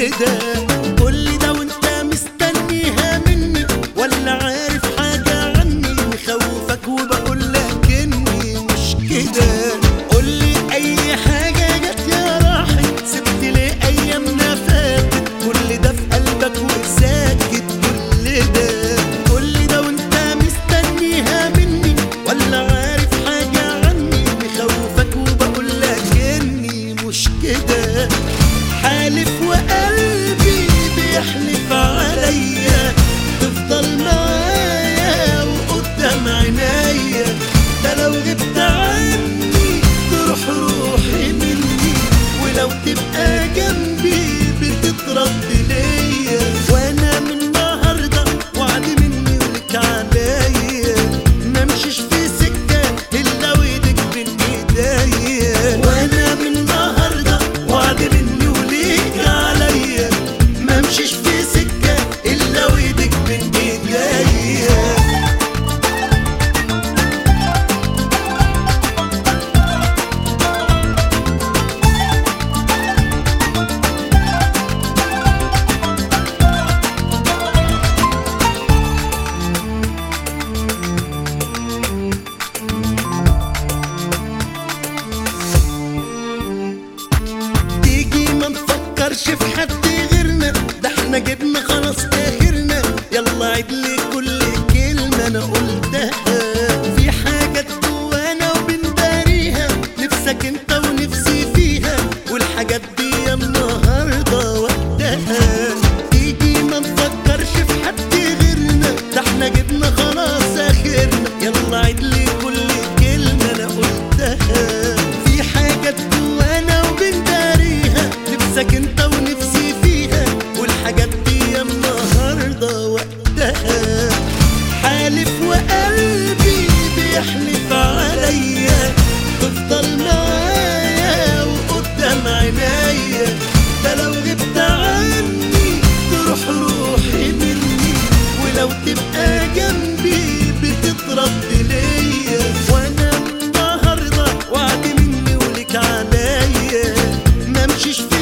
كده قولي ده وانت مستنيها مني ولا عارف حاجة عني مخوفك وبقولك اني مش كده قولي اي حاجة جت يا راحت سبت لي ايامنا فاتت كل ده في قلبك وساكت كل ده قولي ده وانت مستنيها مني ولا عارف حاجة عني مخوفك وبقولك اني مش كده حالف وقلبي بيحلف عليا تفضل معايا وقدام عينيا ده لو غبت عني تروح روحي مني ولو تبقى جنبي بتترد ليا وانا من النهارده وعد مني ولك عليا ما امشيش في سكه الا وايدك بين ايديا وانا من النهارده وعد مني وليك عليا ما امشيش في سكه الا وايدك بين ايديا تيجي ما نفكرش في حد غيرنا ده احنا جبنا خلاص اخرنا يلا عيد لي كل كلمة انا قلتها في حاجات جوانا وبنداريها نفسك انت ونفسي فيها والحاجات دي يا النهارده وقتها تيجي ما نفكرش في حد غيرنا ده احنا جبنا خلاص اخرنا يلا عيد لي كل كلمة انا قلتها في حاجات جوانا وبنداريها نفسك انت ونفسي فيها والحاجات دي يا النهارده وقتها حالف وقلبي بيحلف عليا تفضل معايا وقدام عينيا ده لو غبت عني تروح روحي مني ولو تبقى جنبي بتترد ليا وانا من النهارده وعد مني ولك عليا ما امشيش في